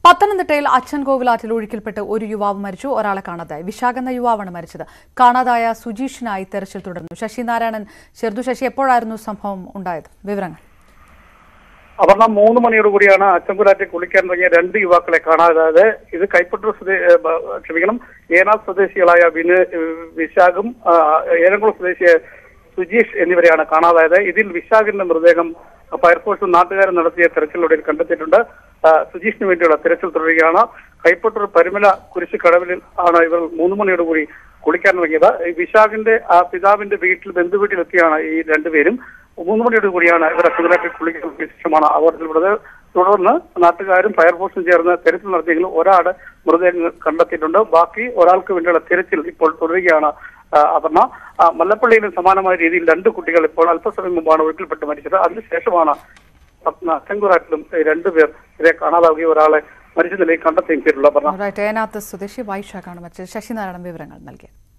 പത്തനംതിട്ടയിൽ അച്ഛൻകോവിലാറ്റിൽ ഒഴുക്കിൽപ്പെട്ട് ഒരു യുവാവ് മരിച്ചു ഒരാളെ കാണാതായി വിശാഖ് എന്ന യുവാവാണ് മരിച്ചത് കാണാതായ സുജീഷിനായി തെരച്ചിൽ തുടർന്നു ശശിനാരായണൻ ചെറുതു ശശി എപ്പോഴായിരുന്നു സംഭവം ഉണ്ടായത് വിവരങ്ങൾ അപർണ മൂന്ന് മണിയോട് കൂടിയാണ് അച്ചമ്പുരാറ്റിൽ കുളിക്കാൻ ഇറങ്ങിയ രണ്ട് യുവാക്കളെ കാണാതായത് ഇത് കൈപ്പറ്റൂർ സ്വദേ ഏ, ബ- ക്ഷമിക്കണം ഏനാട് സ്വദേശികളായ വിന് വിശാഖും ആ, ഏലംകുളം സ്വദേശിയായ സുജീഷ് എന്നിവരെയാണ് കാണാതായത് ഇതിൽ വിശാഖിന്റെ മൃതദേഹം ഫയർഫോഴ്സും നാട്ടുകാരും നടത്തിയ തെരച്ചിലൊടുവിൽ കണ്ടെത്തിയിട്ടുണ്ട് ആ, സുജീഷിന് വേണ്ടിയുള്ള തെരച്ചിൽ തുടരുകയാണ് കൈപ്പറ്റൂർ പരുമല കുരിശുകടവിൽ ആണ് ഇവർ മൂന്ന് മണിയോട് കൂടി കുളിക്കാൻ ഇറങ്ങിയത് ഈ വിശാഖിന്റെ ആ പിതാവിന്റെ വീട്ടിൽ ബന്ധുവീട്ടിലെത്തിയാണ് ഈ രണ്ടുപേരും മൂന്ന് മണിയോട് കൂടിയാണ് ഇവർ അച്ഛനാറ്റിൽ കുളിക്കാൻ ശേഷമാണ് അപകടത്തിൽപ്പെട്ടത് തുടർന്ന് നാട്ടുകാരും ഫയർഫോഴ്സും ചേർന്ന് തെരച്ചിൽ നടത്തിയെങ്കിലും ഒരാളുടെ മൃതദേഹം കണ്ടെത്തിയിട്ടുണ്ട് ബാക്കി ഒരാൾക്ക് വേണ്ടിയുള്ള തെരച്ചിൽ ഇപ്പോൾ തുടരുകയാണ് ആ, അപർണ ആ, മല്ലപ്പള്ളിയിലും സമാനമായ രീതിയിൽ രണ്ട് കുട്ടികൾ ഇപ്പോൾ അല്പസമയം മുമ്പാണ് ഒഴുക്കിൽപ്പെട്ട് മരിച്ചത് അതിനുശേഷമാണ് ചെങ്കുറാറ്റിലും രണ്ടുപേർ ഇവരെ കാണാതാവുകയും ഒരാളെ മരിച്ച നിലയിൽ കണ്ടെത്തുകയും ചെയ്തിട്ടുള്ളത് അപർണ റൈറ്റ് ഏനാത്ത് സ്വദേശി വൈശാഖാണ് മരിച്ചത് ശശിനാരായണൻ വിവരങ്ങൾ നൽകിയത്